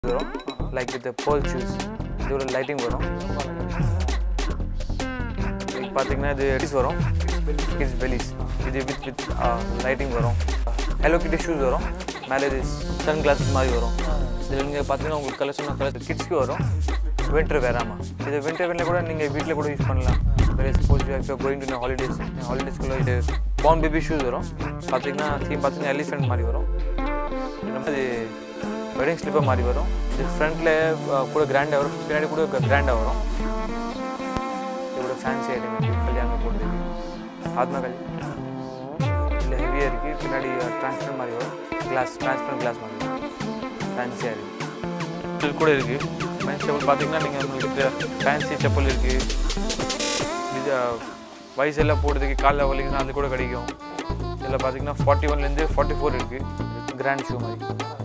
வரும் like with pole shoes இது ஒரு லைட்டிங் வரும் இது பார்த்தீங்கன்னா இது எடிஸ் வரும் கிட்ஸ் பெலிஸ் இது வித் வித் லைட்டிங் வரும் ஹலோ கிட்டி ஷூஸ் வரும் மேலே இது சன் கிளாஸஸ் மாதிரி வரும் இதில் நீங்கள் பார்த்தீங்கன்னா உங்களுக்கு கலெக்ஷன் கலர் கிட்ஸ்க்கு வரும் வின்டர் வேறாமா இது வின்டர் வேரில் கூட நீங்கள் வீட்டில் கூட யூஸ் பண்ணலாம் வேறு suppose you going to holidays ஹாலிடேஸ்க்குள்ள இது பான் பேபி ஷூஸ் வரும் பார்த்தீங்கன்னா தீம் பார்த்தீங்கன்னா எலிஃபென்ட் மாதிரி வரும் இது வெட்டிங் ஸ்லிப்பர் மாதிரி வரும் இது ஃப்ரண்ட்டில் கூட கிராண்டாக வரும் பின்னாடி கூட கிராண்டாக வரும் இதோட ஃபேன்சி ஐட்டம் கல்யாணம் போடுறது ஆத்மகல் இல்லை ஹெவியாக இருக்குது பின்னாடி டிரான்ஸ்பரண்ட் மாதிரி வரும் கிளாஸ் டிரான்ஸ்பரண்ட் கிளாஸ் மாதிரி வரும் ஃபேன்சியாக இருக்குது இது கூட இருக்குது மென்ஸ் செப்பல் பார்த்தீங்கன்னா நீங்கள் உங்களுக்கு ஃபேன்சி செப்பல் இருக்குது இது வயசெல்லாம் போடுறதுக்கு காலைல வலிக்குதுன்னா அது கூட கிடைக்கும் இதில் பார்த்தீங்கன்னா ஃபார்ட்டி ஒன்லேருந்து ஃபார்ட்டி ஃபோர் இருக்குது கிராண்ட் ஷூ மாதிரி